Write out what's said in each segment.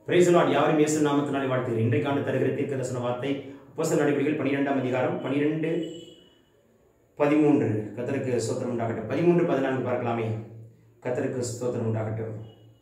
பிரைசலாட் யாரும் இயேசு நாமத்தினாலே வாழ்த்துகிறேன் இன்றைக்காண்டு தருகிற தீர்க்க தரிசன வார்த்தை அப்போஸ்தலர் நடவடிக்கைகள் பன்னிரெண்டாம் அதிகாரம் பன்னிரெண்டு பதிமூன்று கத்தருக்கு ஸ்தோத்திரம் உண்டாகட்டும் பதிமூன்று பதினான்கு பார்க்கலாமே கத்தருக்கு ஸ்தோத்திரம் உண்டாகட்டும்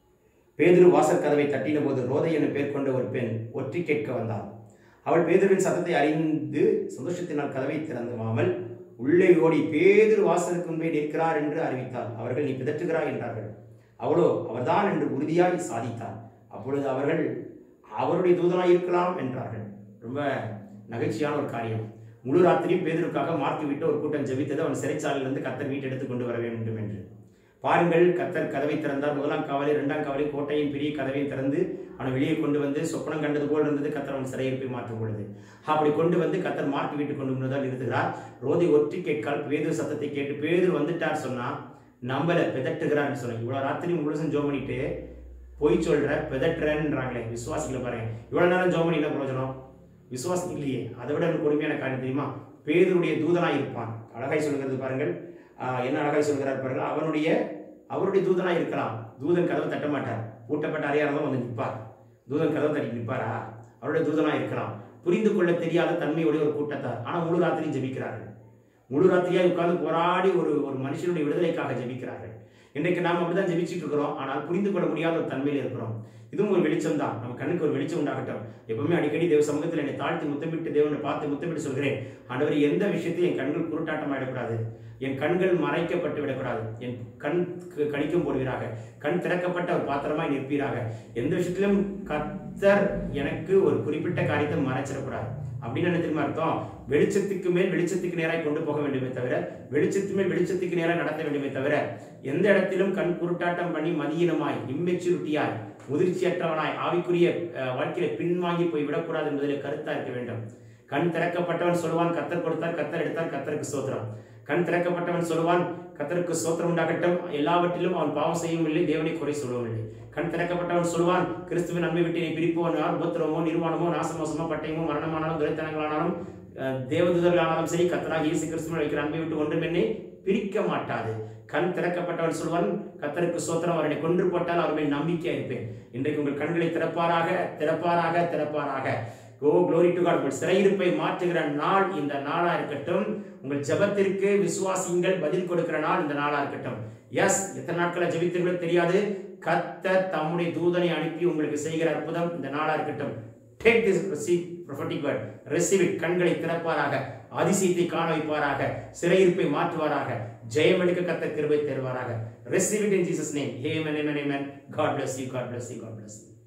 பேதுரு வாசற் கதவை தட்டின போது ரோதை என பேர் கொண்ட ஒரு பெண் ஒற்றி கேட்க வந்தாள் அவள் பேதுருவின் சத்தத்தை அறிந்து சந்தோஷத்தினால் கதவை திறந்துவாமல் உள்ளே ஓடி பேதுரு வாசலுக்கு முன்பே நிற்கிறார் என்று அறிவித்தாள் அவர்கள் நீ பிதற்றுகிறாய் என்றார்கள் அவளோ அவர்தான் என்று உறுதியாய் சாதித்தார் அப்பொழுது அவர்கள் அவருடைய தூதனாய் இருக்கலாம் என்றார்கள் ரொம்ப நகைச்சுவையான ஒரு காரியம் முழு ராத்திரியும் பேதருக்காக மார்க்கு விட்டு ஒரு கூட்டம் ஜெபித்தது அவன் சிறைச்சாலையிலிருந்து கத்தர் வீட்டெடுத்து கொண்டு வர வேண்டும் என்று பாருங்கள் கத்தர் கதவை திறந்தார் முதலாம் காவலை இரண்டாம் காவலை கோட்டையின் பெரிய கதவையும் திறந்து அவனை வெளியே கொண்டு வந்து சொப்பனம் கண்டது போல் இருந்தது கத்தர் அவன் சிறையிருப்பை மாற்றும் பொழுது அப்படி கொண்டு வந்து கத்தர் மார்க்கு வீட்டு கொண்டு வந்ததால் நிறுத்துகிறார் ரோதி ஒற்றி கேட்கால் பேதர் சத்தத்தை கேட்டு பேதர் வந்துட்டார் சொன்னா நம்பல பிதட்டுகிறான்னு சொன்னேன் இவ்வளவு ராத்திரி முழுசும் ஜோம் பண்ணிட்டு பொய் சொல்ற பிதட்டுறேன்றாங்களே விசுவாசிகளை பாருங்க இவ்வளவு நேரம் ஜோம் பண்ணி என்ன பிரயோஜனம் விசுவாசம் இல்லையே அதை விட ஒரு கொடுமையான காரியம் தெரியுமா பேதருடைய தூதனாய் இருப்பான் அழகாய் சொல்லுகிறது பாருங்கள் ஆஹ் என்ன அழகாய் சொல்கிறார் பாருங்கள் அவனுடைய அவருடைய தூதனாய் இருக்கலாம் தூதன் கதவை தட்ட மாட்டார் பூட்டப்பட்ட அறையாரதான் வந்து நிற்பார் தூதன் கதவை தட்டி நிற்பாரா அவருடைய தூதனாய் இருக்கலாம் புரிந்து கொள்ள தெரியாத தன்மையுடைய ஒரு கூட்டத்தார் ஆனால் முழு ராத்திரி ஜெபிக்கிறார்கள் முழு ராத்திரியாக உட்கார்ந்து போராடி ஒரு ஒரு மனுஷனுடைய விடுதலைக்காக ஜெபிக்கிறார்கள் இன்றைக்கு நாம் அப்படிதான் ஜெபிச்சுட்டு இருக்கிறோம் ஆனால் புரிந்து கொள்ள முடியாத ஒரு தன்மையில் இருக்கிறோம் இதுவும் ஒரு வெளிச்சம் தான் நம்ம கண்ணுக்கு ஒரு வெளிச்சம் உண்டாகட்டும் எப்பவுமே அடிக்கடி தேவ சமூகத்தில் என்னை தாழ்த்தி முத்தமிட்டு தேவனை பார்த்து முத்தமிட்டு சொல்கிறேன் ஆண்டவர் எந்த விஷயத்தையும் என் கண்கள் குருட்டாட்டம் ஆயிடக்கூடாது என் கண்கள் மறைக்கப்பட்டு விடக்கூடாது என் கண் க- கணிக்கும் போடுவீராக கண் திறக்கப்பட்ட ஒரு பாத்திரமாய் நிற்பீராக எந்த விஷயத்திலும் கத்தர் எனக்கு ஒரு குறிப்பிட்ட காரியத்தை மறைச்சிடக்கூடாது அப்படின்னு என்ன தெரியுமா அர்த்தம் வெளிச்சத்துக்கு மேல் வெளிச்சத்துக்கு நேராக கொண்டு போக வேண்டுமே தவிர வெளிச்சத்து மேல் வெளிச்சத்துக்கு நேராக நடத்த வேண்டுமே தவிர எந்த இடத்திலும் கண் குருட்டாட்டம் பண்ணி மதியினமாய் இம்மெச்சூரிட்டியாய் முதிர்ச்சியற்றவனாய் ஆவிக்குரிய அஹ், வாழ்க்கையில பின்வாங்கி போய் விடக்கூடாது என்பதில் கருத்தா இருக்க வேண்டும் கண் திறக்கப்பட்டவன் சொல்லுவான் கத்தர் கொடுத்தார் கத்தர் எடுத்தார் கத்தருக்கு சோத்திரம் கண் திறக்கப்பட்டவன் சொல்லுவான் கத்தருக்கு சோத்திரம் உண்டாகட்டும் எல்லாவற்றிலும் அவன் பாவம் செய்யவும் இல்லை தேவனை குறை சொல்லவும் இல்லை கண் திறக்கப்பட்டவன் சொல்லுவான் கிறிஸ்துவின் நன்மை விட்டு நீ பிரிப்போன் யார் உபத்திரமோ நிர்வாணமோ நாசமோசமோ பட்டயமோ மரணமானாலும் துரைத்தனங்களானாலும் அஹ், தேவதூதர்களானாலும் சரி கத்தராக இயேசு கிறிஸ்துவின் வைக்கிற அன்பை விட்டு ஒன்றும் என்னை பிரிக்க மாட்டாது கண் திறக்கப்பட்டவன் சொல்வான் கத்தருக்கு சோத்திரம் அவரை கொன்று போட்டால் அவர் மேல் நம்பிக்கையா இருப்பேன் இன்றைக்கு உங்கள் கண்களை திறப்பாராக திறப்பாராக திறப்பாராக கோ க்ளோரி டு காட் உங்கள் சிறையிருப்பை மாற்றுகிற நாள் இந்த நாளா இருக்கட்டும் உங்கள் ஜெபத்திற்கு விசுவாசிங்கள் பதில் கொடுக்கிற நாள் இந்த நாளா இருக்கட்டும் எஸ் எத்தனை நாட்களை ஜெபித்தீர்களோ தெரியாது கத்தர் தம்முடைய தூதனை அனுப்பி உங்களுக்கு செய்கிற அற்புதம் இந்த நாளா இருக்கட்டும் take this receive prophetic word receive it கண்களை திறப்பாராக அதிசயத்தை காண வைப்பாராக சிறையிருப்பை மாற்றுவாராக ஜெயமெடுக்க கத்த கிருபை தருவாராக receive it in Jesus name amen amen amen god bless you god bless you god bless you